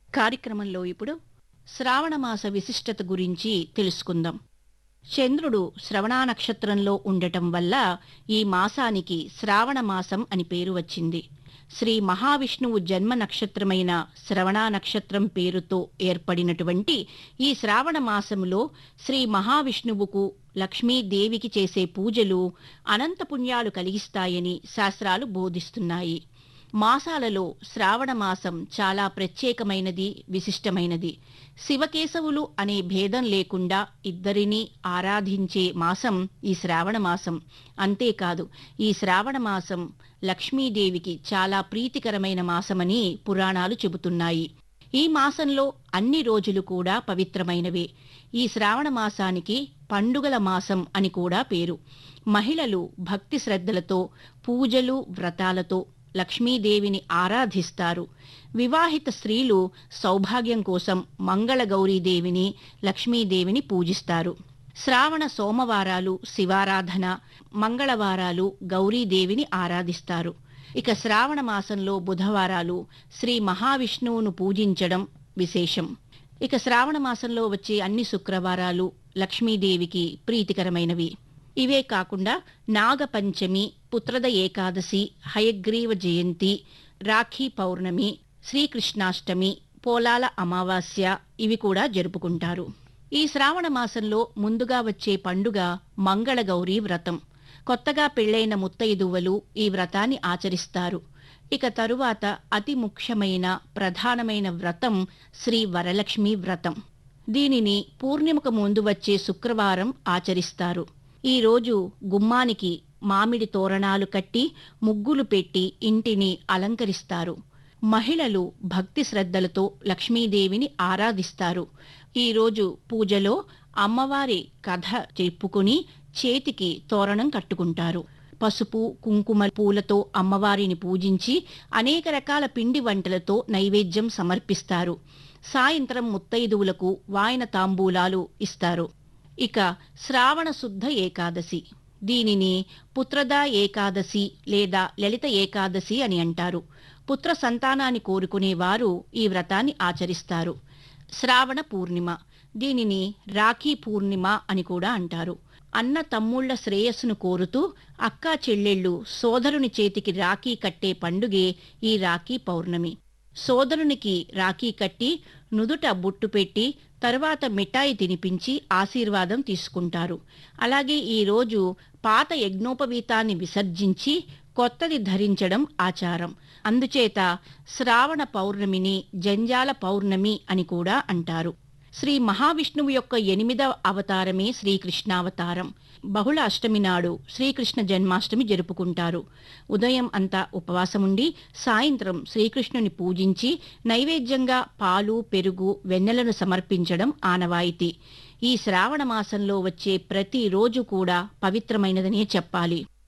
కార్యక్రమంలో ఇప్పుడు శ్రావణమాస విశిష్టత గురించి తెలుసుకుందాం చంద్రుడు శ్రవణ నక్షత్రంలో ఉండటం వల్ల ఈ మాసానికి శ్రావణ మాసం అని పేరు వచ్చింది శ్రీ మహావిష్ణువు జన్మ నక్షత్రమైన శ్రవణ నక్షత్రం పేరుతో ఏర్పడినటువంటి ఈ శ్రావణ మాసములో శ్రీ మహావిష్ణువుకు లక్ష్మీదేవికి చేసే పూజలు అనంత పుణ్యాలు కలిగిస్తాయని శాస్త్రాలు బోధిస్తున్నాయి మాసాలలో శ్రావణ మాసం చాలా ప్రత్యేకమైనది విశిష్టమైనది శివకేశవులు అనే భేదం లేకుండా ఇద్దరినీ ఆరాధించే మాసం ఈ శ్రావణ మాసం అంతేకాదు ఈ శ్రావణ మాసం లక్ష్మీదేవికి చాలా ప్రీతికరమైన మాసమని పురాణాలు చెబుతున్నాయి ఈ మాసంలో అన్ని రోజులు కూడా పవిత్రమైనవే ఈ శ్రావణ మాసానికి పండుగల మాసం అని కూడా పేరు మహిళలు భక్తి శ్రద్ధలతో పూజలు వ్రతాలతో లక్ష్మీదేవిని ఆరాధిస్తారు వివాహిత స్త్రీలు సౌభాగ్యం కోసం మంగళగౌరీదేవిని లక్ష్మీదేవిని పూజిస్తారు శ్రావణ సోమవారాలు శివారాధన మంగళవారాలు గౌరీదేవిని ఆరాధిస్తారు ఇక శ్రావణ మాసంలో బుధవారాలు శ్రీ మహావిష్ణువును పూజించడం విశేషం ఇక శ్రావణ మాసంలో వచ్చే అన్ని శుక్రవారాలు లక్ష్మీదేవికి ప్రీతికరమైనవి ఇవే కాకుండా నాగపంచమి పుత్రద ఏకాదశి హయగ్రీవ జయంతి రాఖీ పౌర్ణమి శ్రీకృష్ణాష్టమి పోలాల అమావాస్య ఇవి కూడా జరుపుకుంటారు ఈ శ్రావణ మాసంలో ముందుగా వచ్చే పండుగ మంగళగౌరి వ్రతం కొత్తగా పెళ్లైన ముత్తైదువలు ఈ వ్రతాన్ని ఆచరిస్తారు ఇక తరువాత అతి ముఖ్యమైన ప్రధానమైన వ్రతం శ్రీ వరలక్ష్మి వ్రతం దీనిని పూర్ణిమకు ముందు వచ్చే శుక్రవారం ఆచరిస్తారు ఈ రోజు గుమ్మానికి మామిడి తోరణాలు కట్టి ముగ్గులు పెట్టి ఇంటిని అలంకరిస్తారు మహిళలు భక్తి శ్రద్ధలతో లక్ష్మీదేవిని ఆరాధిస్తారు ఈ రోజు పూజలో అమ్మవారి కథ చెప్పుకుని చేతికి తోరణం కట్టుకుంటారు పసుపు కుంకుమ పూలతో అమ్మవారిని పూజించి అనేక రకాల పిండి వంటలతో నైవేద్యం సమర్పిస్తారు సాయంత్రం ముత్తైదువులకు వాయన తాంబూలాలు ఇస్తారు ఇక శ్రావణ శుద్ధ ఏకాదశి దీనిని పుత్రదా ఏకాదశి లేదా లలిత ఏకాదశి అని అంటారు పుత్ర సంతానాన్ని కోరుకునేవారు ఈ వ్రతాన్ని ఆచరిస్తారు శ్రావణ పూర్ణిమ దీనిని రాఖీ పూర్ణిమ అని కూడా అంటారు అన్న తమ్ముళ్ల శ్రేయస్సును కోరుతూ అక్కా చెల్లెళ్ళు సోదరుని చేతికి రాఖీ కట్టే పండుగే ఈ రాఖీ పౌర్ణమి సోదరునికి రాఖీ కట్టి నుదుట బొట్టు పెట్టి తరువాత మిఠాయి తినిపించి ఆశీర్వాదం తీసుకుంటారు అలాగే ఈ రోజు పాత యజ్ఞోపవీతాన్ని విసర్జించి కొత్తది ధరించడం ఆచారం అందుచేత శ్రావణ పౌర్ణమిని జంజాల పౌర్ణమి అని కూడా అంటారు శ్రీ మహావిష్ణువు యొక్క ఎనిమిదవ అవతారమే శ్రీకృష్ణావతారం బహుళ అష్టమి నాడు శ్రీకృష్ణ జన్మాష్టమి జరుపుకుంటారు ఉదయం అంతా ఉపవాసముండి సాయంత్రం శ్రీకృష్ణుని పూజించి నైవేద్యంగా పాలు పెరుగు వెన్నెలను సమర్పించడం ఆనవాయితీ ఈ శ్రావణ మాసంలో వచ్చే ప్రతి రోజు కూడా పవిత్రమైనదనే చెప్పాలి